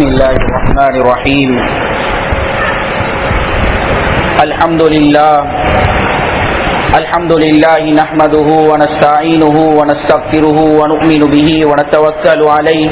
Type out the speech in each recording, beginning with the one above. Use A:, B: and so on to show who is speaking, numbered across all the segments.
A: الله الرحمن الرحيم الحمد لله الحمد لله نحمده ونستعينه ونستغفره ونؤمن به ونتوكل عليه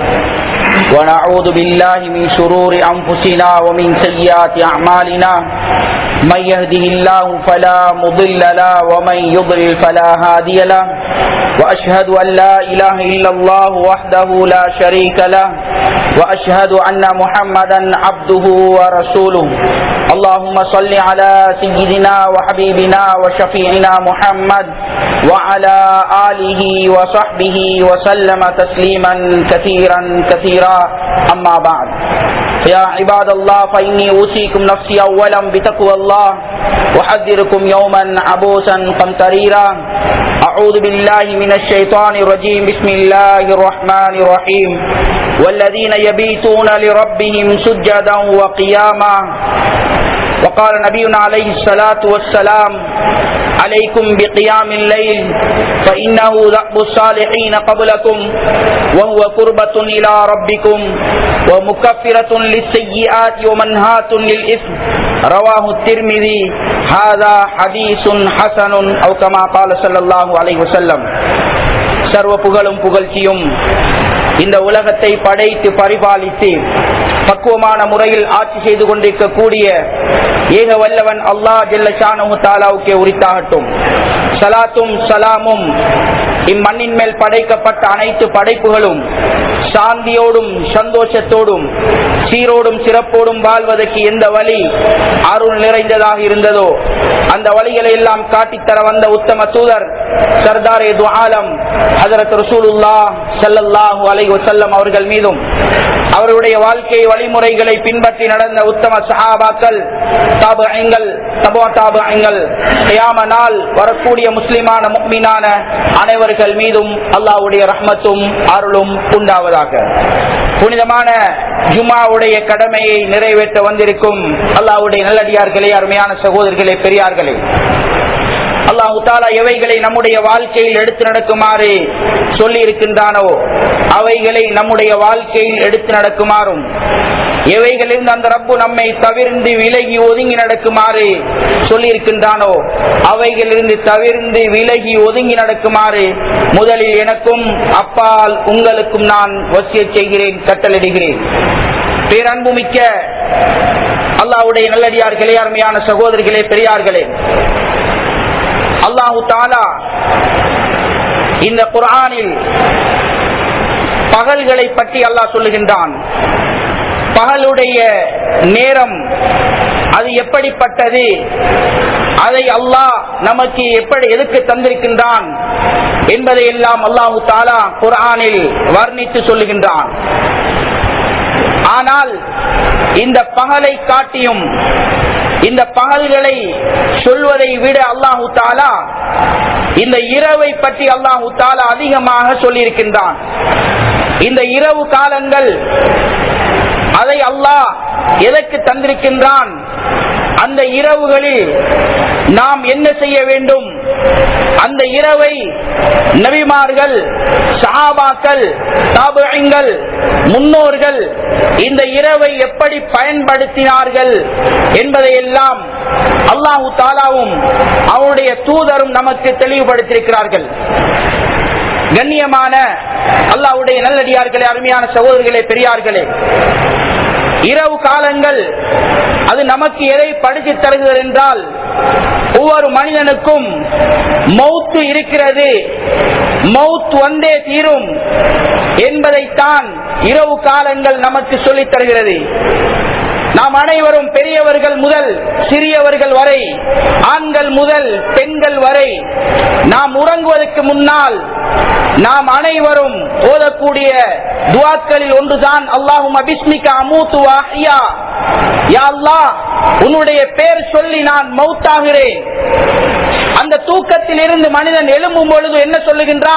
A: ونعوذ بالله من شرور أنفسنا ومن سيئات أعمالنا من يهده الله فلا مضل له ومن يضلل فلا هادي له وأشهد أن لا إله إلا الله وحده لا شريك له وأشهد أن محمدا عبده ورسوله اللهم صل على سيدنا وحبيبنا وشفيعنا محمد وعلى آله وصحبه وسلم تسليما كثيرا كثيرا أما بعد يا عباد الله فإني أوصيكم نفسي أولا بتقوى الله وحذركم يوما عبوسا قمطريرا أعوذ بالله من الشيطان الرجيم بسم الله الرحمن الرحيم والذين يبيتون لربهم سجدا وقياما وقال نبينا عليه الصلاة والسلام عليكم بقيام الليل فإنه ذأب الصالحين قبلكم وهو قربة إلى ربكم ومكفرة للسيئات ومنهاة للإثم رواه الترمذي هذا حديث حسن أو كما قال صلى الله عليه وسلم சர்வ புகழும் புகழ்ச்சியும் இந்த உலகத்தை படைத்து பரிபாலித்து பக்குவமான முறையில் ஆட்சி செய்து கொண்டிருக்கக்கூடிய ஏக வல்லவன் அல்லாஹ் ஜெல்லஷானு தாலாவுக்கே உரித்தாகட்டும் சலாத்தும் சலாமும் இம்மண்ணின் மேல் படைக்கப்பட்ட அனைத்து படைப்புகளும் சாந்தியோடும் சந்தோஷத்தோடும் சீரோடும் சிறப்போடும் வாழ்வதற்கு எந்த வழி அருள் நிறைந்ததாக இருந்ததோ அந்த வழிகளை எல்லாம் காட்டித்தர வந்த உத்தம தூதர் சர்தார் ஆலம் ஹசரத் ரசூலுல்லா சல்லல்லாஹு அலை வசல்லம் அவர்கள் மீதும் அவருடைய வாழ்க்கை வழிமுறைகளை பின்பற்றி நடந்த உத்தம சஹாபாக்கள் தாபங்கள் தபோ தாபங்கள் கியாம நாள் வரக்கூடிய முஸ்லிமான முக்மீனான அனைவர்கள் மீதும் அல்லாவுடைய ரஹ்மத்தும் அருளும் உண்டாவதாக புனிதமான ஜுமாவுடைய கடமையை நிறைவேற்ற வந்திருக்கும் அல்லாவுடைய நல்லடியார்களே அருமையான சகோதரர்களே பெரியார்களே அல்லாஹு தாலா எவைகளை நம்முடைய வாழ்க்கையில் எடுத்து நடக்குமாறு சொல்லி இருக்கின்றானோ அவைகளை நம்முடைய வாழ்க்கையில் எடுத்து நடக்குமாறும் எவைகளிலிருந்து அந்த ரப்பு நம்மை தவிர்ந்து விலகி ஒதுங்கி நடக்குமாறு சொல்லி இருக்கின்றானோ அவைகளிலிருந்து தவிர்ந்து விலகி ஒதுங்கி நடக்குமாறு முதலில் எனக்கும் அப்பால் உங்களுக்கும் நான் வசிய செய்கிறேன் கட்டளிடுகிறேன் பேரன்புமிக்க அல்லாவுடைய நல்லடியார்களே அருமையான சகோதரிகளே பெரியார்களே அல்லாஹு தாலா இந்த குரானில் பகல்களை பற்றி அல்லாஹ் சொல்லுகின்றான் பகலுடைய நேரம் அது எப்படிப்பட்டது அதை அல்லாஹ் நமக்கு எப்படி எதுக்கு தந்திருக்கின்றான் என்பதை எல்லாம் அல்லாஹு தாலா குரானில் வர்ணித்து சொல்லுகின்றான் ஆனால் இந்த பகலை காட்டியும் இந்த பகல்களை சொல்வதை விட அல்லாஹு தாலா இந்த இரவை பற்றி அல்லாஹு தாலா அதிகமாக சொல்லியிருக்கின்றான் இந்த இரவு காலங்கள் அதை அல்லாஹ் எதற்கு தந்திருக்கின்றான் அந்த இரவுகளில் நாம் என்ன செய்ய வேண்டும் அந்த இரவை நபிமார்கள் சஹாபாக்கள் தாபகங்கள் முன்னோர்கள் இந்த இரவை எப்படி பயன்படுத்தினார்கள் என்பதை எல்லாம் அல்லாஹு தாலாவும் அவருடைய தூதரும் நமக்கு தெளிவுபடுத்தியிருக்கிறார்கள் கண்ணியமான அல்லாவுடைய நல்லடியார்களே அருமையான சகோதரர்களே பெரியார்களே இரவு காலங்கள் அது நமக்கு எதை படித்து தருகிறது என்றால் ஒவ்வொரு மனிதனுக்கும் மௌத்து இருக்கிறது மௌத் வந்தே தீரும் என்பதைத்தான் இரவு காலங்கள் நமக்கு சொல்லித் தருகிறது நாம் அனைவரும் பெரியவர்கள் முதல் சிறியவர்கள் வரை ஆண்கள் முதல் பெண்கள் வரை நாம் உறங்குவதற்கு முன்னால் நாம் அனைவரும் ஓதக்கூடிய துவாக்களில் ஒன்றுதான் அல்லாஹும் அபிஸ்மிக அமூத்து வாஹியா யா அல்லாஹ் உன்னுடைய பேர் சொல்லி நான் மௌத்தாகிறேன் அந்த தூக்கத்தில் இருந்து மனிதன் எழும்பும் பொழுது என்ன சொல்லுகின்றான்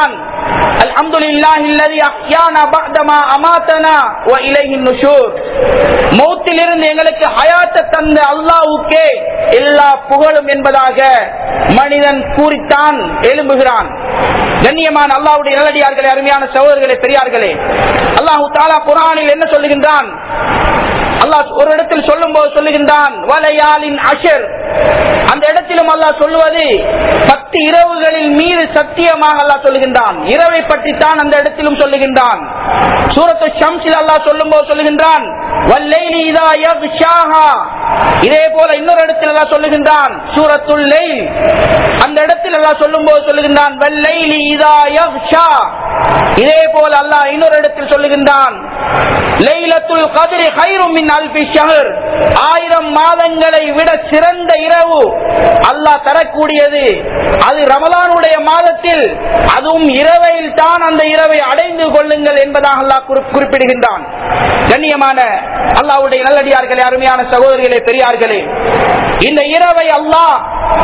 A: அல்ஹம்துலில்லாஹி அல்லதி அஹ்யானா பஅதமா அமாதனா வ இலைஹின் நுஷூர் மௌத்திலிருந்து எங்களுக்கு ஹயாத்தை தந்த அல்லாஹ்வுக்கே எல்லா புகழும் என்பதாக மனிதன் கூறித்தான் எழும்புகிறான் கண்ணியமான அல்லாஹ்வுடைய நல்லடியார்களே அருமையான சகோதரர்களே பெரியார்களே அல்லாஹு தாலா குர்ஆனில் என்ன சொல்லுகின்றான் அல்லாஹ் ஒரு இடத்தில் சொல்லும் போது சொல்லுகின்றான் வலையாலின் அஷர் அந்த இடத்திலும் அல்லாஹ் சொல்லுவது பத்து இரவுகளில் மீது சத்தியமாக அல்லாஹ் சொல்லுகின்றான் இரவை பற்றி தான் அந்த இடத்திலும் சொல்லுகின்றான் சூரத்து ஷம்ஸில் அல்லாஹ் சொல்லும் போது சொல்லுகின்றான் வல்லைலி இதா யக்ஷாஹா இதே போல இன்னொரு இடத்தில் அல்லாஹ் சொல்லுகின்றான் சூரத்துல் லைல் அந்த இடத்தில் அல்லாஹ் சொல்லும் போது சொல்லுகின்றான் வல்லைலி இதா யக்ஷா இதே போல அல்லாஹ் இன்னொரு இடத்தில் சொல்லுகின்றான் லைலத்துல் கத்ரி கைரும் மின் அல்பி ஷஹர் ஆயிரம் மாதங்களை விட சிறந்த இரவு அல்லாஹ் தரக்கூடியது அது ரமலானுடைய மாதத்தில் அதுவும் இரவையில் தான் அந்த இரவை அடைந்து கொள்ளுங்கள் என்பதாக அல்லாஹ் குறி- குறிப்பிடுகின்றான் கண்ணியமான அல்லாஹ்வுடைய நல்லடியார்களே அருமையான சகோதரிகளே பெரியார்களே இந்த இரவை அல்லாஹ்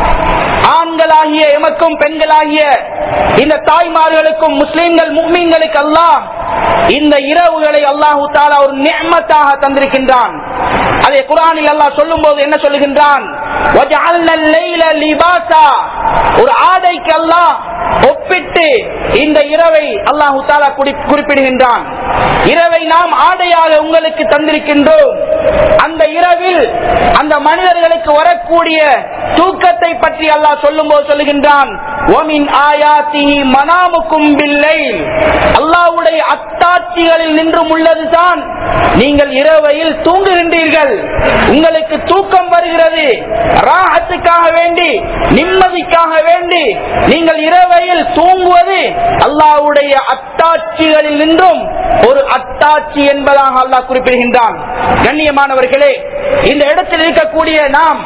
A: ஆண்களாகிய எமக்கும் பெண்களாகிய இந்த தாய்மார்களுக்கும் முஸ்லிம்கள் முக்மீன்களுக்கு அல்லாஹ் இந்த இரவுகளை அல்லாஹு தாலா ஒரு நியமத்தாக தந்திருக்கின்றான் அதை குரானில் அல்லாஹ் சொல்லும் போது என்ன சொல்லுகின்றான் وَجَعَلْنَا اللَّيْلَ لِبَاسًا ஒரு ஆடைக்கு அல்லாஹ் ஒப்பிட்டு இந்த இரவை அல்லாஹு தாலா குறி- குறிப்பிடுகின்றான் இரவை நாம் ஆடையாக உங்களுக்கு தந்திருக்கின்றோம் அந்த இரவில் அந்த மனிதர்களுக்கு வரக்கூடிய தூக்கத்தை பற்றி அல்லாஹ் சொல்லும் போது சொல்லுகின்றான் "ஒமின் ஆயாத்திஹி மனாமுக்கும் பில்லைல்." அல்லாஹ்வுடைய அத்தாட்சிகளில் நின்றும் உள்ளதுதான் நீங்கள் இரவையில் தூங்குகின்றீர்கள் உங்களுக்கு தூக்கம் வருகிறது ராகத்துக்காக வேண்டி நிம்மதிக்காக வேண்டி நீங்கள் இரவையில் தூங்குவது அல்லாஹ்வுடைய அத்தாட்சிகளில் நின்றும் ஒரு அத்தாட்சி என்பதாக அல்லாஹ் குறிப்பிடுகின்றான் கண்ணியமானவர்களே இந்த இடத்தில் இருக்கக்கூடிய நாம்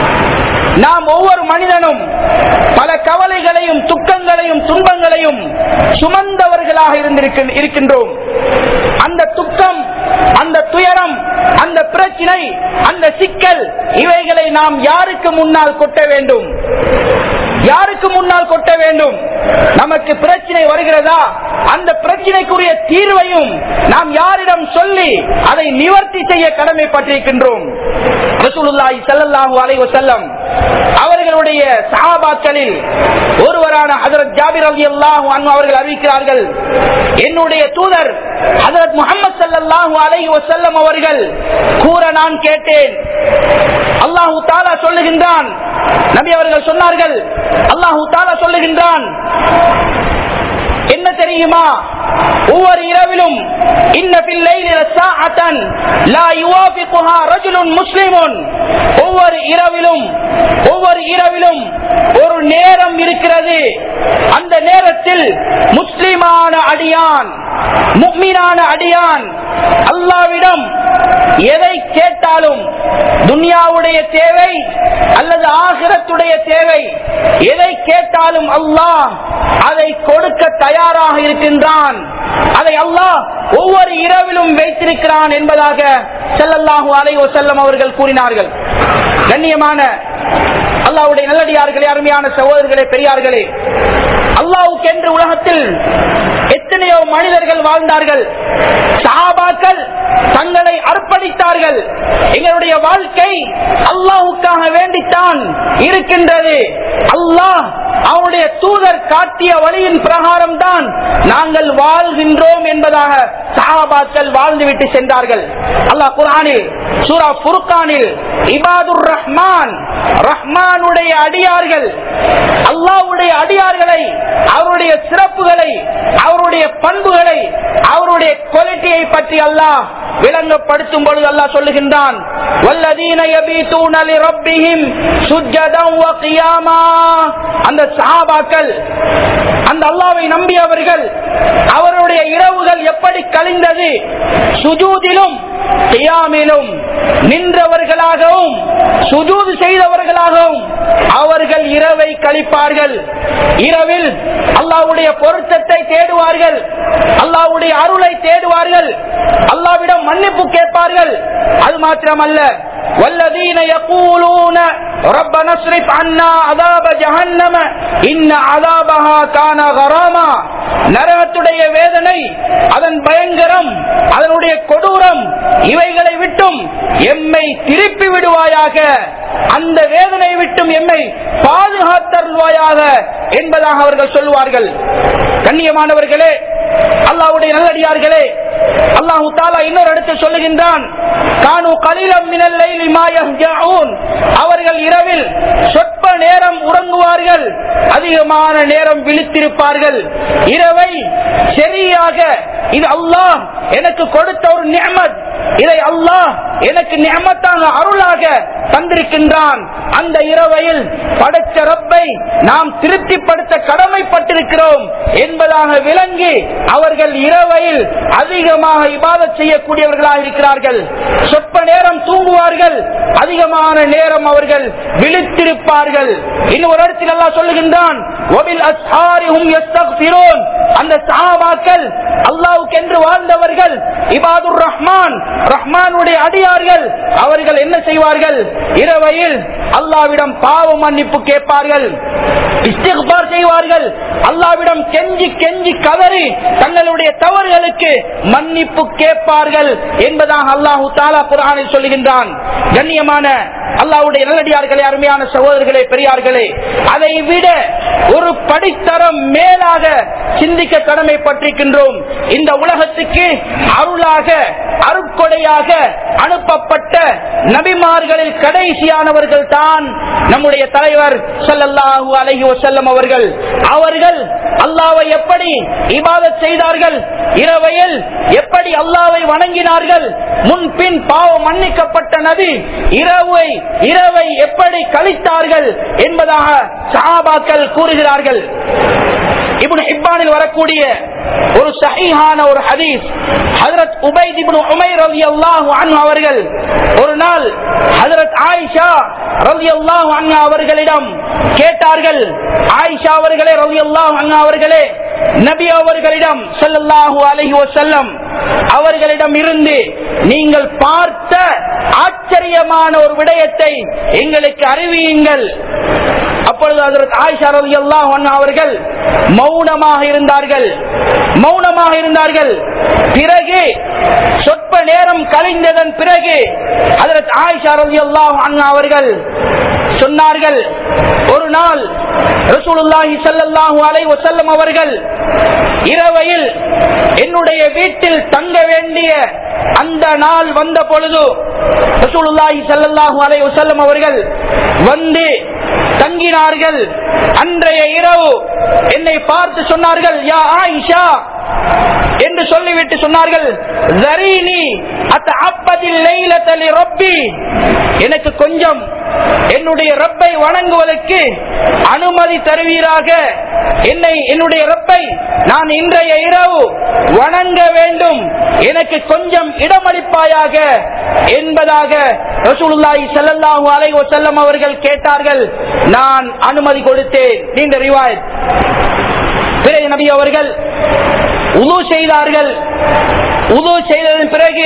A: நாம் ஒவ்வொரு மனிதனும் பல கவலைகளையும் துக்கங்களையும் துன்பங்களையும் சுமந்தவர்களாக இருந்திருக்க- இருக்கின்றோம் அந்த துக்கம் அந்த துயரம் அந்த பிரச்சனை அந்த சிக்கல் இவைகளை நாம் யாருக்கு முன்னால் கொட்ட வேண்டும் யாருக்கு முன்னால் கொட்ட வேண்டும் நமக்கு பிரச்சனை வருகிறதா அந்த பிரச்சனைக்குரிய தீர்வையும் நாம் யாரிடம் சொல்லி அதை நிவர்த்தி செய்ய கடமைப்பட்டிருக்கின்றோம் ரசூலுல்லாஹி ஸல்லல்லாஹு அலைஹி வஸல்லம் அவர்களுடைய சஹாபாக்களில் ஒருவரான ஹஜரத் ஜாபிர் ரலியல்லாஹு அன்ஹு அவர்கள் அறிவிக்கிறார்கள் என்னுடைய தூதர் ஹஜரத் முஹம்மது ஸல்லல்லாஹு அலைஹி வஸல்லம் அவர்கள் கூற நான் கேட்டேன் அல்லாஹு தாலா சொல்லுகின்றான் நபி அவர்கள் சொன்னார்கள் அல்லாஹு தாலா சொல்லுகின்றான் என்ன தெரியுமா ஒவ்வொரு இரவிலும் இன்ன பிள்ளையில் சாஅத்தன் லா யுவாஃபிகுஹா ரஜுலுன் முஸ்லிமுன் ஒவ்வொரு இரவிலும் ஒவ்வொரு இரவிலும் ஒரு நேரம் இருக்கிறது அந்த நேரத்தில் முஸ்லிமான அடியான் முக்மீனான அடியான் அல்லாவிடம் எதை கேட்டாலும் துன்யாவுடைய தேவை அல்லது ஆகிரத்துடைய தேவை எதை கேட்டாலும் அல்லாஹ் அதை கொடுக்க தயாராக இருக்கின்றான் அதை அல்லாஹ் ஒவ்வொரு இரவிலும் வைத்திருக்கிறான் என்பதாக ஸல்லல்லாஹு அலைஹி வஸல்லம் அவர்கள் கூறினார்கள் கண்ணியமான அல்லாஹ்வுடைய நல்லடியார்களே அருமையான சகோதரர்களே பெரியார்களே அல்லாஹ்வுக்கு என்று உலகத்தில் எத்தனையோ மனிதர்கள் வாழ்ந்தார்கள் சஹாபாக்கள் தங்களை அர்ப்பணித்தார்கள் எங்களுடைய வாழ்க்கை அல்லாஹுக்காக வேண்டித்தான் இருக்கின்றது அல்லாஹ் அவனுடைய தூதர் காட்டிய வழியின் பிரகாரம் தான் நாங்கள் வாழ்கின்றோம் என்பதாக சஹாபாக்கள் வாழ்ந்துவிட்டு சென்றார்கள் அல்லாஹ் குர்ஆனில் சூரா ஃபுர்கானில் இபாதுர் ரஹ்மான் ரஹ்மானுடைய அடியார்கள் அல்லாஹ்வுடைய அடியார்களை அவருடைய சிறப்புகளை அவருடைய பண்புகளை அவருடைய குவாலிட்டியை பற்றி அல்லாஹ் விளங்கப்படுத்தும் பொழுது அல்லாஹ் சொல்லுகின்றான் வல்லதீன யபீதூன லிரப்பிஹிம் சுஜ்ஜதன் வ கியாமா அந்த சஹாபாக்கள் அந்த அல்லாஹ்வை நம்பியவர்கள் அவருடைய இரவுகள் எப்படி கழிந்தது சுஜூதிலும் கியாமிலும் நின்றவர்களாகவும் சுஜூது செய்தவர்களாகவும் அவர்கள் இரவை கழிப்பார்கள் இரவில் அல்லாஹ்வுடைய பொருத்தத்தை தேடுவார்கள் அல்லாஹ்வுடைய அருளை தேடுவார்கள் அல்லாவிடம் மன்னிப்பு கேட்பார்கள் அது மாத்திரமல்ல والذين يقولون ربنا اصرف عنا عذاب جهنم إن عذابها كان غراما நரகத்துடைய வேதனை அதன் பயங்கரம் அதனுடைய கொடூரம் இவைகளை விட்டும் எம்மை திருப்பி விடுவாயாக அந்த வேதனை விட்டும் எம்மை பாதுகாத்தருள்வாயாக என்பதாக அவர்கள் சொல்லுவார்கள் கண்ணியமானவர்களே அல்லாவுடைய நல்லடியார்களே அல்லாஹு தாலா இன்னொரு இடத்தில் சொல்லுகின்றான் கானு கலிலம் மினல்லை அவர்கள் இரவில் சொற்ப நேரம் உறங்குவார்கள் அதிகமான நேரம் விழித்திருப்பார்கள் இரவை சரியாக இது அல்லாஹ் எனக்கு கொடுத்த ஒரு நியமத் இதை அல்லாஹ் எனக்கு நியமத்தாக அருளாக தந்திருக்கின்றான் அந்த இரவையில் படைச்ச ரப்பை நாம் திருப்திப்படுத்த கடமைப்பட்டிருக்கிறோம் என்பதாக விளங்கி அவர்கள் இரவையில் அதிகமாக இபாதத் செய்யக்கூடியவர்களாக இருக்கிறார்கள் சொற்ப நேரம் தூங்குவார்கள் அதிகமான நேரம் அவர்கள் விழித்திருப்பார்கள் இன்னும் ஒரு இடத்தில் எல்லாம் சொல்லுகின்றான் "வபில் அஸ்ஹாரி ஹும் யஸ்தக்ஃபிரூன்." அந்த சஹாபாக்கள் அல்லாஹ்வுக்கு என்று வாழ்ந்தவர்கள் இபாதுர் ரஹ்மான் ரஹ்மானுடைய அடியார்கள் அவர்கள் என்ன செய்வார்கள் இரவையில் அல்லாவிடம் பாவ மன்னிப்பு கேட்பார்கள் இஸ்திக்பார் செய்வார்கள் அல்லாவிடம் கெஞ்சி கெஞ்சி கதறி தங்களுடைய தவறுகளுக்கு மன்னிப்பு கேட்பார்கள் என்பதாக அல்லாஹு தாலா குரானில் சொல்லுகின்றான் கண்ணியமான அல்லாவுடைய நல்லடியார்களே அருமையான சகோதரர்களே பெரியார்களே அதை விட ஒரு படித்தரம் மேலாக சிந்திக்க கடமைப்பட்டிருக்கின்றோம் இந்த உலகத்துக்கு அருளாக அருட்கொடையாக அனுப்பப்பட்ட நபிமார்களில் கடைசியானவர்கள் தான் நம்முடைய தலைவர் ஸல்லல்லாஹு அலைஹி வஸல்லம் அவர்கள் அவர்கள் அல்லாவை எப்படி இபாதத் செய்தார்கள் இரவையில் எப்படி அல்லாவை வணங்கினார்கள் முன்பின் பாவம் மன்னிக்கப்பட்ட நபி இரவை இரவை எப்படி கழித்தார்கள் என்பதாக சஹாபாக்கள் கூறுகிறார்கள் இப்னு ஹிப்பானில் வரக்கூடிய ஒரு சஹீஹான ஒரு ஹதீஸ் ஹஜரத் உபைத் இப்னு உமைர் ரலியல்லாஹு அன்ஹு அவர்கள் ஒரு நாள் ஹஜரத் ஆயிஷா ரலியல்லாஹு அன்ஹா அவர்களிடம் கேட்டார்கள் ஆயிஷா அவர்களே ரலியல்லாஹு அன்ஹா அவர்களே நபி அவர்களிடம் ஸல்லல்லாஹு அலைஹி வஸல்லம் அவர்களிடம் இருந்து நீங்கள் பார்த்த ஆச்சரியமான ஒரு விடயத்தை எங்களுக்கு அறிவியுங்கள் அப்பொழுது அதற்கு ஆயிஷா ரலியல்லாஹு அன்ஹா அவர்கள் மௌனமாக இருந்தார்கள் மௌனமாக இருந்தார்கள் பிறகு சொற்ப நேரம் கழிந்ததன் பிறகு அதற்கு ஆயிஷா ரலியல்லாஹு அன்ஹா அவர்கள் சொன்னார்கள் ஒரு நாள் ரசூலுல்லாஹி ஸல்லல்லாஹு அலைஹி வஸல்லம் அவர்கள் இரவையில் என்னுடைய வீட்டில் தங்க வேண்டிய அந்த நாள் வந்த பொழுது ரசூலுல்லாஹி ஸல்லல்லாஹு அலைஹி வஸல்லம் அவர்கள் வந்து தங்கினார்கள் அன்றைய இரவு என்னை பார்த்து சொன்னார்கள் யா ஆயிஷா என்று சொல்லிவிட்டு சொன்னார்கள் "ذريني أتعبد الليلة لربي." எனக்கு கொஞ்சம் என்னுடைய ரப்பை வணங்குவதற்கு அனுமதி தருவீராக என்னை என்னுடைய ரப்பை நான் இன்றைய இரவு வணங்க வேண்டும் எனக்கு கொஞ்சம் இடமளிப்பாயாக என்பதாக ரசூலுல்லாஹி ஸல்லல்லாஹு அலைஹி வஸல்லம் அவர்கள் கேட்டார்கள் நான் அனுமதி கொடுத்தேன் நீண்ட ரிவாயத் பிறகு நபி அவர்கள் உது செய்தார்கள் உது செய்ததன் பிறகு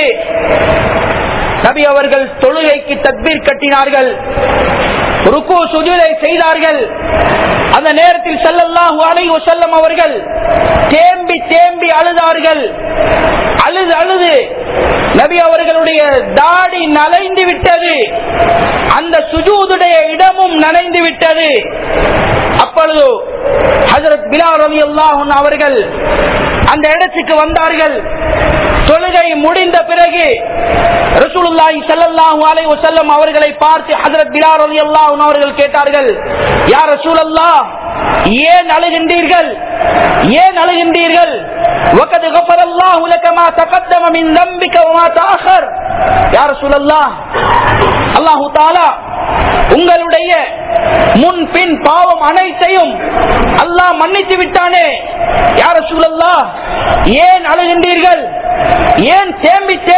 A: நபி அவர்கள் தொழுகைக்கு தத்பீர் கட்டினார்கள் ருக்கு சுஜூதை செய்தார்கள் அந்த நேரத்தில் ஸல்லல்லாஹு அலைஹி வஸல்லம் அவர்கள் தேம்பி தேம்பி அழுதார்கள் அழுது அழுது நபி அவர்களுடைய தாடி நனைந்து விட்டது அந்த சுஜூதுடைய இடமும் நனைந்து விட்டது அப்பொழுது ஹஜரத் பிலால் ரலியல்லாஹு அன்ஹு அவர்கள் அந்த இடத்துக்கு வந்தார்கள் தொழுகை முடிந்த பிறகு ரசூலுல்லாஹி ஸல்லல்லாஹு அலைஹி வஸல்லம் அவர்களை பார்த்து ஹஜரத் பிலால் ரலியல்லாஹு அன்ஹு அவர்கள் கேட்டார்கள் யா ரசூலல்லாஹ் ஏன் அழுகின்றீர்கள் ஏன் அழுகின்றீர்கள் وقد غفر الله لك ما تقدم من ذنبك وما تأخر يا رسول الله அல்லாஹு தாலா உங்களுடைய முன் பின் பாவம் அனைத்தையும் அல்லாஹ் மன்னித்து விட்டானே யார சூழல்லா ஏன் அழுகின்றீர்கள் ஏன் தேம்பி தேம்பி அழுது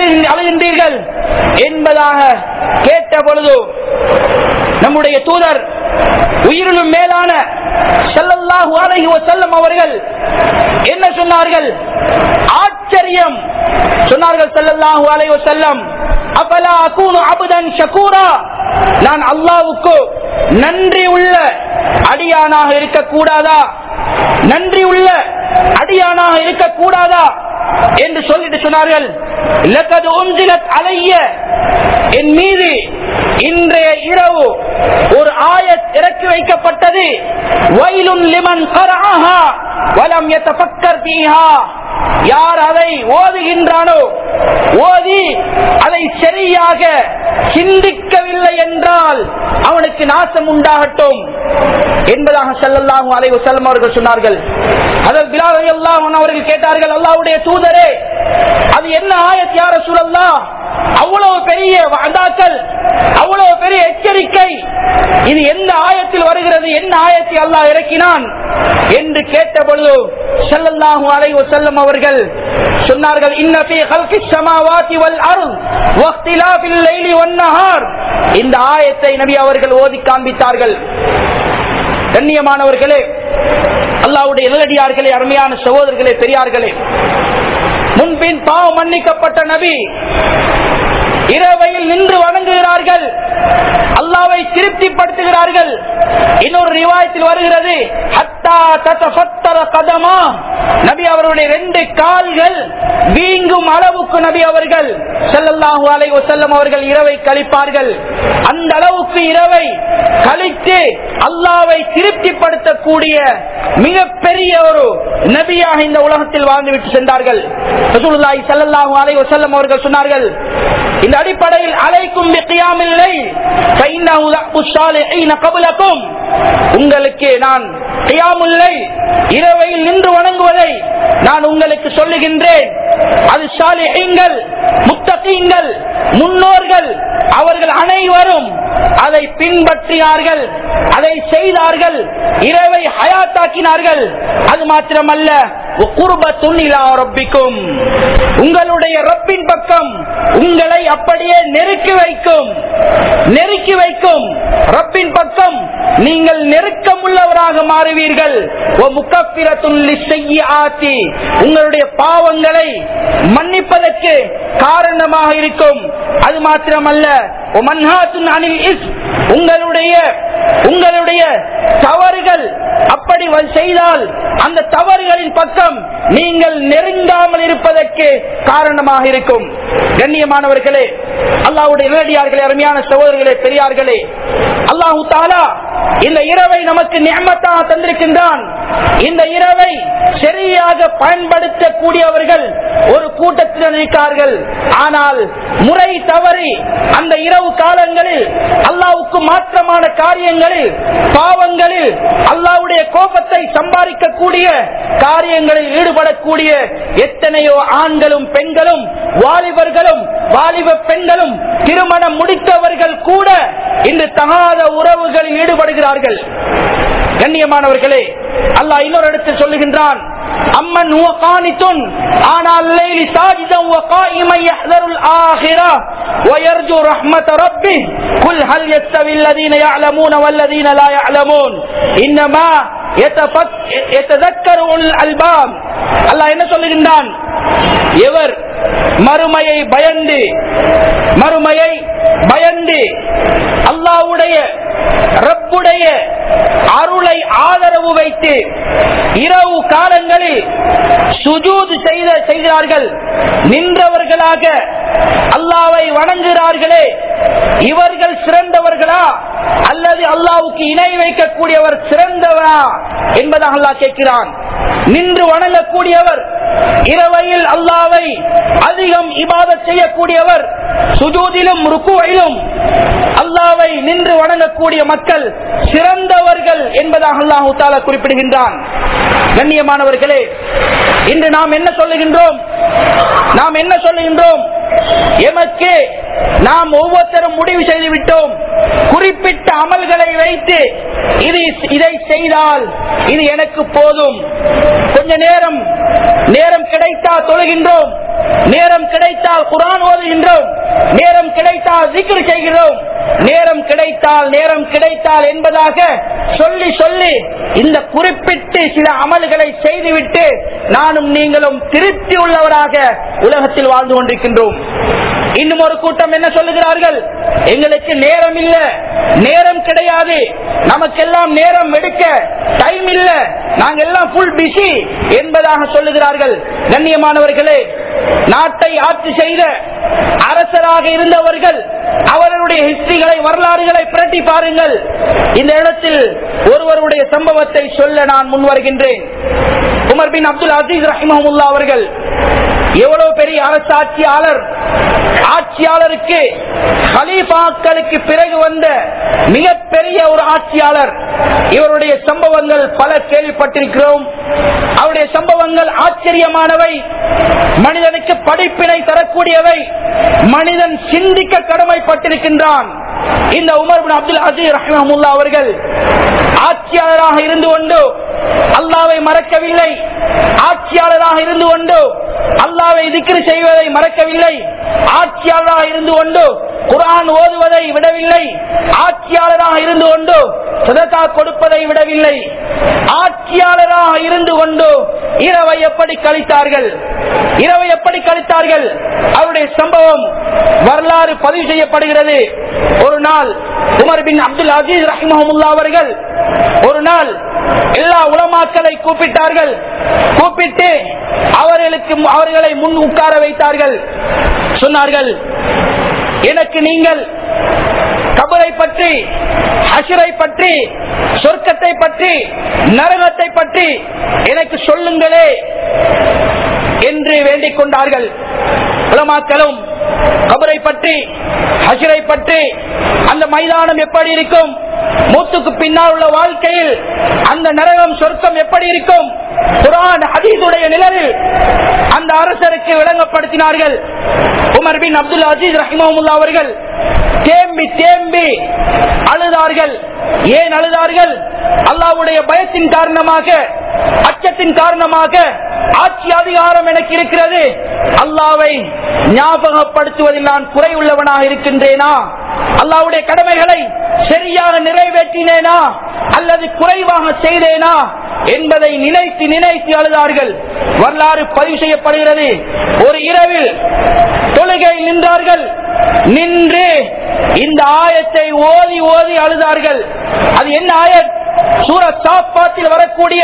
A: அழுகின்ற- அழுகின்றீர்கள் என்பதாக கேட்ட பொழுது நம்முடைய தூதர் உயிரிலும் மேலான ஸல்லல்லாஹு அலைஹி வஸல்லம் அவர்கள் என்ன சொன்னார்கள் ஆச்சரியம் சொன்னார்கள் ஸல்லல்லாஹு அலைஹி வஸல்லம் அபலா அகூனு அபுதன் ஷகூரா நான் அல்லாஹ்வுக்கு நன்றி உள்ள அடியானாக இருக்கக்கூடாதா நன்றி உள்ள அடியானாக இருக்கக்கூடாதா என்று சொல்லிட்டு சொன்னார்கள் லக்கது உன்சிலத் அலைய என் மீது இன்றைய இரவு ஒரு ஆயத் இறக்கி வைக்கப்பட்டது வயலுன் லிமன் கராஹா வலம் எத்தபக்கர் பீஹா யார் அதை ஓதுகின்றானோ ஓதி அதை சரியாக சிந்திக்கவில்லை என்றால் அவனுக்கு நாசம் உண்டாகட்டும் என்பதாக ஸல்லல்லாஹு அலைஹி வஸல்லம் அவர்கள் சொன்னார்கள் அதில் பிலால் ரலியல்லாஹு அன்ஹு அவர்கள் கேட்டார்கள் அல்லாஹ்வுடைய தூதரே அது என்ன ஆயத் யா ரசூலல்லாஹ் அவ்வளவு பெரிய வஅதாக்கள் அவ்வளவு பெரிய எச்சரிக்கை இது எந்த ஆயத்தில் வருகிறது என்ன ஆயத்தை அல்லாஹ் இறக்கினான் என்று கேட்ட பொழுது ஸல்லல்லாஹு அலைஹி வஸல்லம் அவர்கள் சொன்னார்கள் இன்ன ஃபீ ஹல்கிஸ் ஸமாவாதி வல் அர்த் வக்திலாஃபில் லைலி வன் நஹார் இந்த ஆயத்தை நபி அவர்கள் ஓதி காண்பித்தார்கள் கண்ணியமானவர்களே அல்லாவுடைய நல்லடியார்களே அருமையான சகோதரர்களே பெரியார்களே முன்பின் பாவம் மன்னிக்கப்பட்ட நபி இரவையில் நின்று வணங்குகிறார்கள் அல்லாவை திருப்திப்படுத்துகிறார்கள் இன்னொரு ரிவாயத்தில் வருகிறது ஹத்தா தத்தஃபத்தர கதமா நபி அவருடைய ரெண்டு கால்கள் வீங்கும் அளவுக்கு நபி அவர்கள் ஸல்லல்லாஹு அலைஹி வஸல்லம் அவர்கள் இரவை கழிப்பார்கள் அந்த அளவுக்கு இரவை கழித்து அல்லாவை திருப்திப்படுத்தக்கூடிய மிகப்பெரிய ஒரு நபியாக இந்த உலகத்தில் வாழ்ந்துவிட்டு சென்றார்கள் ரசூலுல்லாஹி ஸல்லல்லாஹு அலைஹி வஸல்லம் அவர்கள் சொன்னார்கள் இந்த அடிப்படையில் அலைக்கும் பிகியாமில்லை ஃபைன்னஹு லஹ்பு ஸாலிஹீன கப்லக்கும் உங்களுக்கு நான் கியாமுல்லை இரவையில் நின்று வணங்குவதை நான் உங்களுக்கு சொல்லுகின்றேன் அது சாலிஹீங்கள் முத்தகீங்கள் முன்னோர்கள் அவர்கள் அனைவரும் அதை பின்பற்றினார்கள் அதை செய்தார்கள் இரவை ஹயாத்தாக்கினார்கள் அது மாத்திரமல்ல குர்பத்துன் இலா ரப்பிக்கும் உங்களுடைய ரப்பின் பக்கம் உங்களை அப்படியே நெருக்கி வைக்கும் நெருக்கி வைக்கும் ரப்பின் பக்கம் நீங்கள் நெருக்கம் உள்ளவராக மாறுவீர்கள் ஒ முக்கப்பிரத்துன் லிஸ்ஸய்யிஆத்தி. உங்களுடைய பாவங்களை மன்னிப்பதற்கு காரணமாக இருக்கும் அது மாத்திரமல்ல ஒ மன்ஹாத்துன் அனில் இஸ். உங்களுடைய உங்களுடைய தவறுகள் அப்படி வ- செய்தால் அந்த தவறுகளின் பக்கம் நீங்கள் நெருங்காமல் இருப்பதற்கு காரணமாக இருக்கும் கண்ணியமானவர்களே அல்லாஹ்வுடைய நேரடியார்களே அருமையான சகோதரர்களே பெரியார்களே அல்லாஹு தாலா இந்த இரவை நமக்கு நியமத்தாக தந்திருக்கின்றான் இந்த இரவை சரியாக பயன்படுத்தக்கூடியவர்கள் ஒரு கூட்டத்தில் இருக்கிறார்கள் ஆனால் முறை தவறி அந்த இரவு காலங்களில் அல்லாவுக்கு மாற்றமான காரியங்களில் பாவங்களில் அல்லாவுடைய கோபத்தை சம்பாதிக்கக்கூடிய காரியங்களில் ஈடுபடக்கூடிய எத்தனையோ ஆண்களும் பெண்களும் வாலிபர்களும் வாலிப பெண்களும் திருமணம் முடித்தவர்கள் கூட இன்று தகாத உறவுகளில் ஈடுபடுகிறார்கள் கண்ணியமானவர்களே அல்லாஹ் இன்னொரு இடத்தில் சொல்லுகின்றான் அம்மன் ஹுவ கானித்துன் ஆனால் லைலி சாஜிதன் வ காயிமன் யஹ்தருல் ஆகிரா ويرجو رحمة ربه قل هل يستوي الذين يعلمون والذين لا يعلمون إنما يتفك يتذكر أولو الألباب அல்லாஹ் என்ன சொல்லுகின்றான் எவர் மறுமையை பயந்து மறுமையை பயந்து அல்லாவுடைய ரப்புடைய அருளை ஆதரவு வைத்து இரவு காலங்களில் சுஜூது செய்த செய்கிறார்கள் நின்றவர்களாக அல்லாவை வணங்குகிறார்களே இவர்கள் சிறந்தவர்களா அல்லது அல்லாவுக்கு இணை வைக்கக்கூடியவர் சிறந்தவரா என்பதாக அல்லாஹ் கேட்கிறான் நின்று வணங்கக்கூடியவர் இரவையில் அல்லாவை அதிகம் இபாதத் செய்யக்கூடியவர் சுஜூதிலும் ருக்குவிலும் அல்லாவை நின்று வணங்கக்கூடிய மக்கள் சிறந்தவர்கள் என்பதாக அல்லாஹு தாலா குறிப்பிடுகின்றான் கண்ணியமானவர்களே இன்று நாம் என்ன சொல்லுகின்றோம் நாம் என்ன சொல்லுகின்றோம் எமக்கு நாம் ஒவ்வொருத்தரும் முடிவு செய்து விட்டோம் குறிப்பிட்ட அமல்களை வைத்து இது இதை செய்தால் இது எனக்கு போதும் கொஞ்ச நேரம் நேரம் கிடைத்தால் தொழுகின்றோம் நேரம் கிடைத்தால் குரான் ஓத ஓதுகின்றோம் நேரம் கிடைத்தால் திக்ர் செய்கிறோம் நேரம் கிடைத்தால் நேரம் கிடைத்தால் என்பதாக சொல்லி சொல்லி இந்த குறிப்பிட்டு சில அமல்களை செய்துவிட்டு நானும் நீங்களும் திருப்தி உள்ளவராக உலகத்தில் வாழ்ந்து கொண்டிருக்கின்றோம் இன்னும் ஒரு கூட்டம் என்ன சொல்லுகிறார்கள் எங்களுக்கு நேரம் இல்ல நேரம் கிடையாது நமக்கெல்லாம் நேரம் எடுக்க டைம் இல்ல நாங்க எல்லாம் ஃபுல் பிஸி என்பதாக சொல்லுகிறார்கள் கண்ணியமானவர்களே நாட்டை ஆட்சி செய்த அரசராக இருந்தவர்கள் அவர்களுடைய ஹிஸ்டரிகளை வரலாறுகளை பிரட்டி பாருங்கள் இந்த இடத்தில் ஒருவருடைய சம்பவத்தை சொல்ல நான் முன் வருகின்றேன் உமர் பின் அப்துல் அசீஸ் ரஹிமஹமுல்லா அவர்கள் எவ்வளவு பெரிய அரசு ஆட்சியாளர் ஆட்சியாளருக்கு ஹலீஃபாக்களுக்கு பிறகு வந்த மிகப்பெரிய ஒரு ஆட்சியாளர் இவருடைய சம்பவங்கள் பல கேள்விப்பட்டிருக்கிறோம் அவருடைய சம்பவங்கள் ஆச்சரியமானவை மனிதனுக்கு படிப்பினை தரக்கூடியவை மனிதன் சிந்திக்க கடமைப்பட்டிருக்கின்றான் இந்த உமர் பின் அப்துல் அசீஸ் ரஹ்மமுல்லா அவர்கள் ஆட்சியாளராக இருந்து கொண்டு அல்லாவை மறக்கவில்லை ஆட்சியாளராக இருந்து கொண்டு அல்லாவை திக்ரு செய்வதை மறக்கவில்லை ஆட்சியாளராக இருந்து கொண்டு குரான் ஓதுவதை விடவில்லை ஆட்சியாளராக இருந்து கொண்டு சதகா கொடுப்பதை விடவில்லை ஆட்சியாளராக இருந்து கொண்டு இரவை எப்படி கழித்தார்கள் இரவை எப்படி கழித்தார்கள் அவருடைய சம்பவம் வரலாறு பதிவு செய்யப்படுகிறது ஒரு நாள் உமர் பின் அப்துல் அசீஸ் ரஹிமஹமுல்லா அவர்கள் ஒரு நாள் எல்லா உலமாக்களை கூப்பிட்டார்கள் கூப்பிட்டு அவர்களுக்கு அவர்களை முன் உட்கார வைத்தார்கள் சொன்னார்கள் எனக்கு நீங்கள் கபரை பற்றி ஹஷரை பற்றி சொர்க்கத்தை பற்றி நரகத்தை பற்றி எனக்கு சொல்லுங்களே என்று வேண்டிக் கொண்டார்கள் உலமாக்களும் கபரை பற்றி ஹஷரை பற்றி அந்த மைதானம் எப்படி இருக்கும் மூத்துக்கு பின்னால் உள்ள வாழ்க்கையில் அந்த நரகம் சொர்க்கம் எப்படி இருக்கும் குரான் ஹதீதுடைய நிழலில் அந்த அரசருக்கு விளங்கப்படுத்தினார்கள் உமர் பின் அப்துல் அசீஸ் ரஹிமமுல்லா அவர்கள் தேம்பி தேம்பி அழுதார்கள் ஏன் அழுதார்கள் அல்லாவுடைய பயத்தின் காரணமாக அச்சத்தின் காரணமாக ஆட்சி அதிகாரம் எனக்கு இருக்கிறது அல்லாவை ஞாபகப்படுத்துவதில் நான் குறை உள்ளவனாக இருக்கின்றேனா அல்லாவுடைய கடமைகளை சரியாக நிறைவேற்றினேனா அல்லது குறைவாக செய்தேனா என்பதை நினைத்து நினைத்து அழுதார்கள் வரலாறு பதிவு செய்யப்படுகிறது ஒரு இரவில் தொழுகை நின்றார்கள் நின்று இந்த ஆயத்தை ஓதி ஓதி அழுதார்கள் அது என்ன ஆயத் சூரத் சாப்பாத்தில் வரக்கூடிய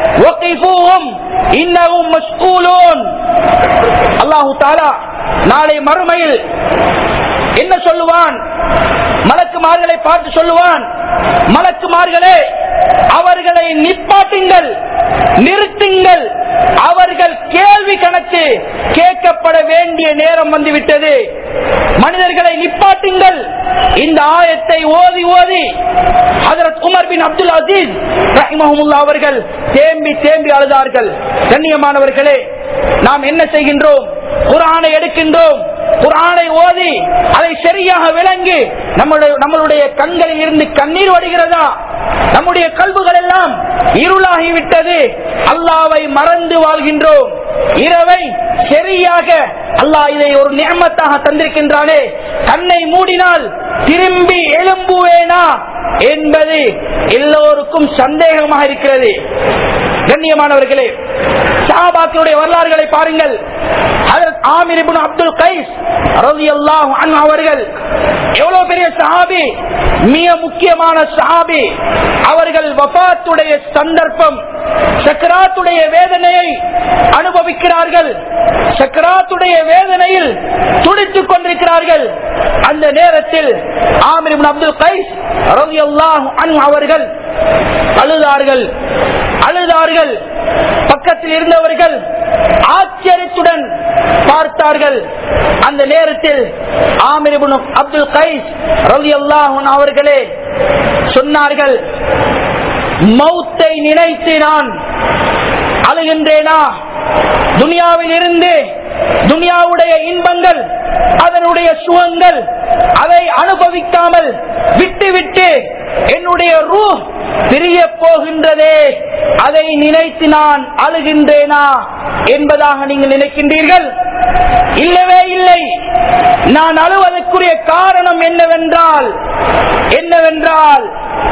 A: இன்னவும் மஸ்கூலோன் அல்லாஹு தாலா நாளை மறுமையில் என்ன சொல்லுவான் மலக்குமார்களை பார்த்து சொல்லுவான் மலக்குமார்களே அவர்களை நிப்பாட்டுங்கள் நிறுத்துங்கள் அவர்கள் கேள்வி கணக்கு கேட்கப்பட வேண்டிய நேரம் வந்துவிட்டது மனிதர்களை நிப்பாட்டுங்கள் இந்த ஆயத்தை ஓதி ஓதி ஹதரத் உமர் பின் அப்துல் அசீஸ் ரஹிமஹமுல்லா அவர்கள் தேம்பி தேம்பி அழுதார்கள் கண்ணியமானவர்களே நாம் என்ன செய்கின்றோம் குரானை எடுக்கின்றோம் குரானை ஓதி அதை சரியாக விளங்கி நம்முடைய நம்மளுடைய கண்களில் இருந்து கண்ணீர் வடிகிறதா நம்முடைய கல்வுகள் எல்லாம் இருளாகிவிட்டது அல்லாவை மறந்து வாழ்கின்றோம் இரவை சரியாக அல்லாஹ் இதை ஒரு நியமத்தாக தந்திருக்கின்றானே கண்ணை மூடினால் திரும்பி எழும்புவேனா என்பது எல்லோருக்கும் சந்தேகமாக இருக்கிறது கண்ணியமானவர்களே சஹாபாக்களுடைய வரலாறுகளை பாருங்கள் ஹஜரத் ஆமிர் இப்னு அப்துல் கைஸ் ரலியல்லாஹு அன்ஹு அவர்கள் எவ்வளவு பெரிய சஹாபி மிக முக்கியமான சஹாபி அவர்கள் வஃபாத்துடைய சந்தர்ப்பம் சக்கராத்துடைய வேதனையை அனுபவிக்கிறார்கள் சக்கராத்துடைய வேதனையில் துடித்துக் கொண்டிருக்கிறார்கள் அந்த நேரத்தில் ஆமிர் இப்னு அப்துல் கைஸ் ரலியல்லாஹு அன்ஹு அவர்கள் அழுதார்கள் அழுதார்கள் பக்கத்தில் இருந்தவர்கள் ஆச்சரியத்துடன் பார்த்தார்கள் அந்த நேரத்தில் ஆமிர் இப்னு அப்துல் கைஸ் ரலியல்லாஹு அன்ஹு அவர்களே சொன்னார்கள் மௌத்தை நினைத்து நான் அழுகின்றேனா துனியாவில் இருந்து துனியாவுடைய இன்பங்கள் அதனுடைய சுகங்கள் அதை அனுபவிக்காமல் விட்டு விட்டு என்னுடைய ரூ பிரிய போகின்றதே அதை நினைத்து நான் அழுகின்றேனா என்பதாக நீங்கள் நினைக்கின்றீர்கள் இல்லவே இல்லை காரணம் என்னவென்றால் என்னவென்றால்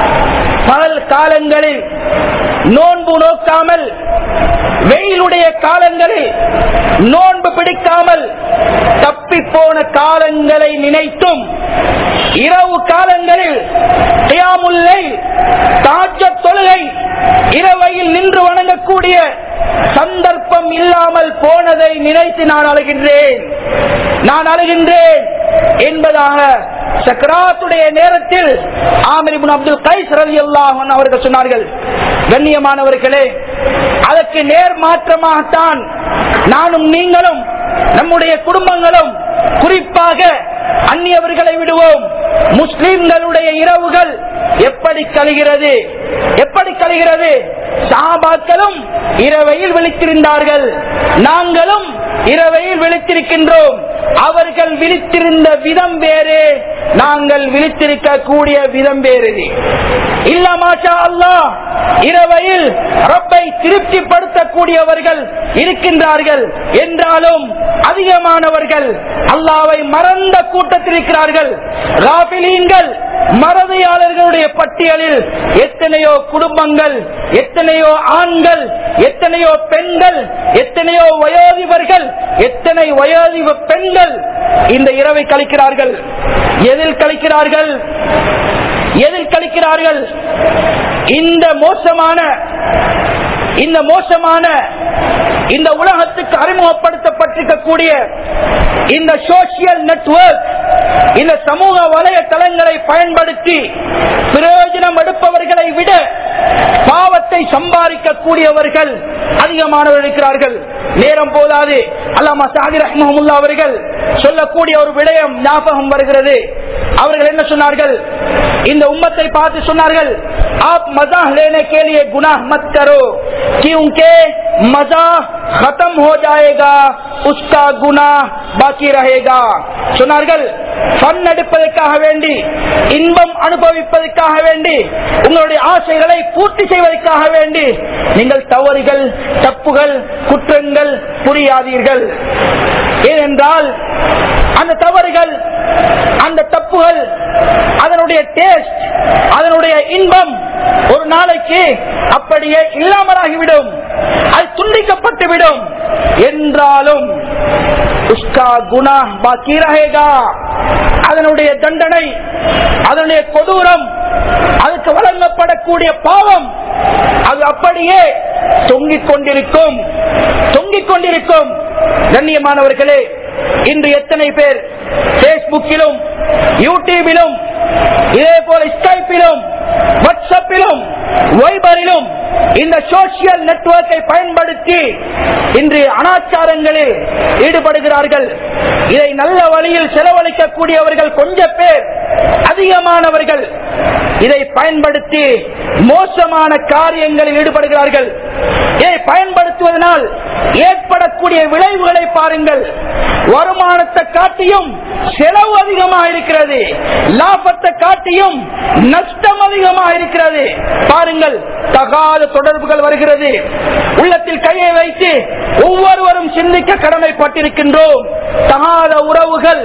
A: பகல் காலங்களில் நோன்பு நோக்காமல் வெயிலுடைய காலங்களில் நோன்பு பிடிக்காமல் தப்பி போன காலங்களை நினைத்தும் இரவு காலங்களில் கியாமுல்லை தாஜ தொழுகை இரவையில் நின்று வணங்கக்கூடிய சந்தர்ப்பம் இல்லாமல் போனதை நினைத்து நான் அழுகின்றேன் நான் அழுகின்றேன் என்பதாக சக்கராத்துடைய நேரத்தில் ஆமிரிபுன் அப்துல் கைஸ் ரவி அல்லாஹன் அவர்கள் சொன்னார்கள் கண்ணியமானவர்களே அதற்கு நேர் மாற்றமாகத்தான் நானும் நீங்களும் நம்முடைய குடும்பங்களும் குறிப்பாக அந்நியவர்களை விடுவோம் முஸ்லிம்களுடைய இரவுகள் எப்படி கழிகிறது எப்படி கழிகிறது சாபாக்களும் இரவையில் விழித்திருந்தார்கள் நாங்களும் இரவையில் விழித்திருக்கின்றோம் அவர்கள் விழித்திருந்த விதம் வேறு நாங்கள் விழித்திருக்க கூடிய விதம் வேறு இல்ல மாஷா அல்லா இரவையில் ரப்பை திருப்திப்படுத்தக்கூடியவர்கள் இருக்கின்றார்கள் என்றாலும் அதிகமானவர்கள் அல்லாவை மறந்த கூட்டத்தில் இருக்கிறார்கள் ராபிலீன்கள் மறதியாளர்களுடைய பட்டியலில் எத்தனையோ குடும்பங்கள் எத்தனையோ ஆண்கள் எத்தனையோ பெண்கள் எத்தனையோ வயோதிபர்கள் எத்தனை வயோதிப பெண்கள் இந்த இரவை கழிக்கிறார்கள் எதில் கழிக்கிறார்கள் எதில் கழிக்கிறார்கள் இந்த மோசமான இந்த மோசமான இந்த உலகத்துக்கு அறிமுகப்படுத்தப்பட்டிருக்கக்கூடிய இந்த சோசியல் நெட்வொர்க் இந்த சமூக வலைத்தளங்களை பயன்படுத்தி பிரயோஜனம் எடுப்பவர்களை விட பாவத்தை சம்பாதிக்கக்கூடியவர்கள் அதிகமானவர்கள் இருக்கிறார்கள் நேரம் போதாது அல்லாமா சாகிர் அஹ்மஹமுல்லா அவர்கள் சொல்லக்கூடிய ஒரு விடயம் ஞாபகம் வருகிறது அவர்கள் என்ன சொன்னார்கள் இந்த உம்மத்தை பார்த்து சொன்னார்கள் आप मजा लेने के लिए गुनाह मत करो क्योंकि मजा खत्म हो जाएगा उसका गुनाह பாக்கி रहेगा சொன்னார்கள் ஃபன் எடுப்பதற்காக வேண்டி இன்பம் அனுபவிப்பதற்காக வேண்டி உங்களுடைய ஆசைகளை பூர்த்தி செய்வதற்காக வேண்டி நீங்கள் தவறுகள் தப்புகள் குற்றங்கள் புரியாதீர்கள் ஏனென்றால் அந்த தவறுகள் அந்த தப்புகள் அதனுடைய டேஸ்ட் அதனுடைய இன்பம் ஒரு நாளைக்கு அப்படியே இல்லாமலாகிவிடும் அது துண்டிக்கப்பட்டுவிடும் என்றாலும் உஸ்கா குணா பாக்கி ரஹேகா அதனுடைய தண்டனை அதனுடைய கொடூரம் அதுக்கு வழங்கப்படக்கூடிய பாவம் அது அப்படியே தொங்கிக் கொண்டிருக்கும் தொங்கிக் கொண்டிருக்கும் கண்ணியமானவர்களே இன்று எத்தனை பேர் பேஸ்புக்கிலும் யூடியூபிலும் இதே போல ஸ்கைப்பிலும் வாட்ஸ்அப்பிலும் வைபரிலும் இந்த சோசியல் நெட்வொர்க்கை பயன்படுத்தி இன்று அனாச்சாரங்களில் ஈடுபடுகிறார்கள் இதை நல்ல வழியில் செலவழிக்கக்கூடியவர்கள் கொஞ்ச பேர் அதிகமானவர்கள் இதை பயன்படுத்தி மோசமான காரியங்களில் ஈடுபடுகிறார்கள் இதை பயன்படுத்துவதனால் ஏற்படக்கூடிய விளைவுகளை பாருங்கள் வருமானத்தை காட்டியும் செலவு அதிகமாக இருக்கிறது லாபத்தை காட்டியும் நஷ்டம் அதிகமாக இருக்கிறது பாருங்கள் தகாத தொடர்புகள் வருகிறது உள்ளத்தில் கையை வைத்து ஒவ்வொருவரும் சிந்திக்க கடமைப்பட்டிருக்கின்றோம் தகாத உறவுகள்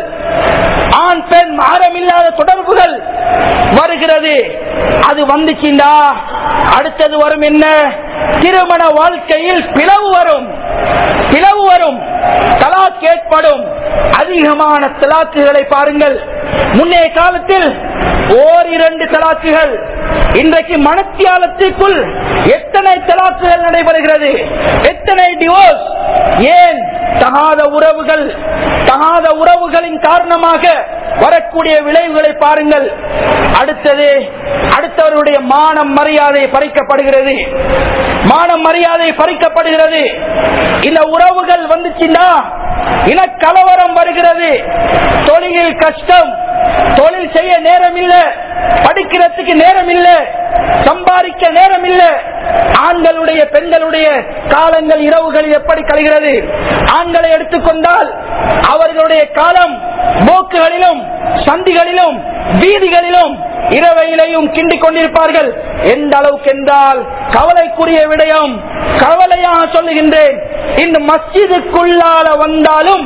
A: ஆண் பெண் மாறமில்லாத தொடர்புகள் வருகிறது அது வந்துச்சுண்டா அடுத்தது வரும் என்ன திருமண வாழ்க்கையில் பிளவு வரும் பிளவு வரும் தலாக் ஏற்படும் அதிகமான தலாக்குகளை பாருங்கள் முன்னைய காலத்தில் ஓர் இரண்டு தலாக்குகள் இன்றைக்கு மனத்தியாலத்திற்குள் எத்தனை தலாக்குகள் நடைபெறுகிறது எத்தனை டிவோர்ஸ் ஏன் தகாத உறவுகள் தகாத உறவுகளின் காரணமாக வரக்கூடிய விளைவுகளை பாருங்கள் அடுத்தது அடுத்தவருடைய மானம் மரியாதை பறிக்கப்படுகிறது மானம் மரியாதை பறிக்கப்படுகிறது இந்த உறவுகள் வந்துச்சுன்னா இனக்கலவரம் வருகிறது தொழிலில் கஷ்டம் தொழில் செய்ய நேரம் இல்ல படிக்கிறதுக்கு நேரம் இல்ல சம்பாதிக்க நேரம் இல்ல ஆண்களுடைய பெண்களுடைய காலங்கள் இரவுகளில் எப்படி கழிகிறது ஆண்களை எடுத்துக்கொண்டால் அவர்களுடைய காலம் போக்குகளிலும் சந்திகளிலும் வீதிகளிலும் இரவையிலையும் கிண்டிக் கொண்டிருப்பார்கள் எந்த அளவுக்கு என்றால் கவலைக்குரிய விடயம் கவலையாக சொல்லுகின்றேன் இந்த மஸ்ஜிதுக்குள்ளால வந்தாலும்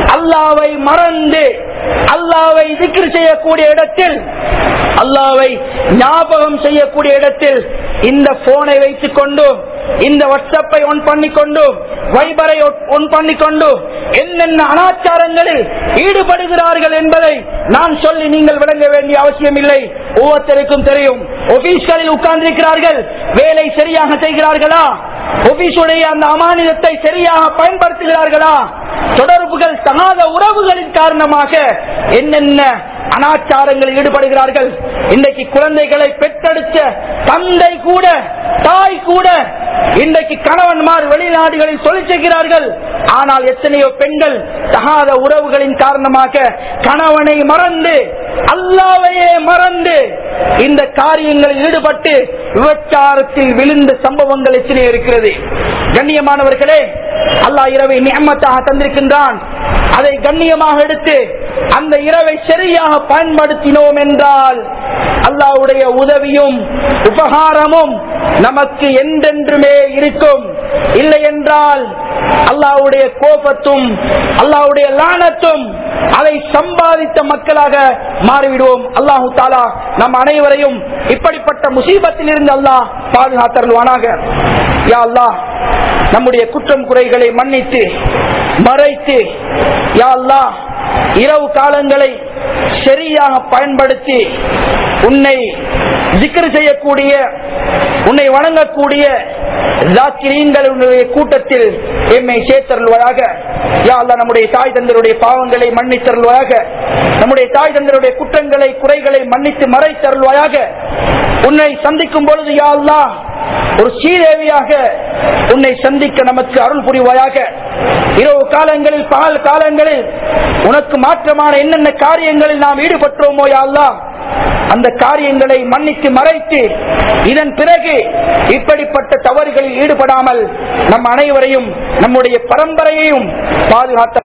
A: அல்லாவை மறந்து அல்லாவை திக்ர் செய்யக்கூடிய இடத்தில் அல்லாவை ஞாபகம் செய்யக்கூடிய இடத்தில் இந்த போனை வைத்துக் கொண்டு இந்த வாட்ஸ்அப்பை ஒன் பண்ணிக்கொண்டு வைபரை ஒன் பண்ணிக்கொண்டு என்னென்ன அனாச்சாரங்களில் ஈடுபடுகிறார்கள் என்பதை நான் சொல்லி நீங்கள் விளங்க வேண்டிய அவசியம் இல்லை ஒவ்வொருத்தருக்கும் தெரியும் ஆபீஸ்களில் உட்கார்ந்திருக்கிறார்கள் வேலை சரியாக செய்கிறார்களா ஆபீஸுடைய அந்த அமானிதத்தை சரியாக பயன்படுத்துகிறார்களா தொடர்புகள் தகாத உறவுகளின் காரணமாக என்னென்ன அனாச்சாரங்களில் ஈடுபடுகிறார்கள் இன்றைக்கு குழந்தைகளை பெற்றெடுத்த தந்தை கூட தாய் கூட இன்றைக்கு கணவன்மார் வெளிநாடுகளில் தொழில் செய்கிறார்கள் ஆனால் எத்தனையோ பெண்கள் தகாத உறவுகளின் காரணமாக கணவனை மறந்து அல்லாவையே மறந்து இந்த காரியங்களில் ஈடுபட்டு விபச்சாரத்தில் விழுந்த சம்பவங்கள் எத்தனை இருக்கிறது கண்ணியமானவர்களே அல்லாஹ் இரவை நியமத்தாக தந்திருக்கின்றான் அதை கண்ணியமாக எடுத்து அந்த இரவை சரியாக பயன்படுத்தினோம் என்றால் அல்லாவுடைய உதவியும் உபகாரமும் நமக்கு என்றென்றுமே இருக்கும் இல்லை என்றால் அல்லாவுடைய கோபத்தும் அல்லாவுடைய லானத்தும் அதை சம்பாதித்த மக்களாக மாறிவிடுவோம் அல்லாஹு தாலா நம் அனைவரையும் இப்படிப்பட்ட முசீபத்தில் இருந்து அல்லாஹ் பாதுகாத்தருள்வானாக யா அல்லாஹ் நம்முடைய குற்றம் குறைகளை மன்னித்து மறைத்து யா அல்லாஹ் இரவு காலங்களை சரியாக பயன்படுத்தி உன்னை ஜிக்கர் செய்யக்கூடிய உன்னை வணங்கக்கூடிய ஜாக்கிரீன்களுடைய கூட்டத்தில் எம்மை சேர்த்தருள்வாயாக யா அல்லா நம்முடைய தாய் தந்தருடைய பாவங்களை மன்னித்தருள்வாயாக நம்முடைய தாய் தந்தருடைய குற்றங்களை குறைகளை மன்னித்து மறைத்தருள்வாயாக உன்னை சந்திக்கும் பொழுது யா அல்லா ஒரு சீதேவியாக உன்னை சந்திக்க நமக்கு அருள் புரிவாயாக இரவு காலங்களில் பகல் காலங்களில் உனக்கு மாற்றமான என்னென்ன காரியங்களில் நாம் ஈடுபட்டோமோ யா அல்லா அந்த காரியங்களை மன்னித்து மறைத்து இதன் பிறகு இப்படிப்பட்ட தவறுகளில் ஈடுபடாமல் நம் அனைவரையும் நம்முடைய பரம்பரையையும் பாதுகாத்த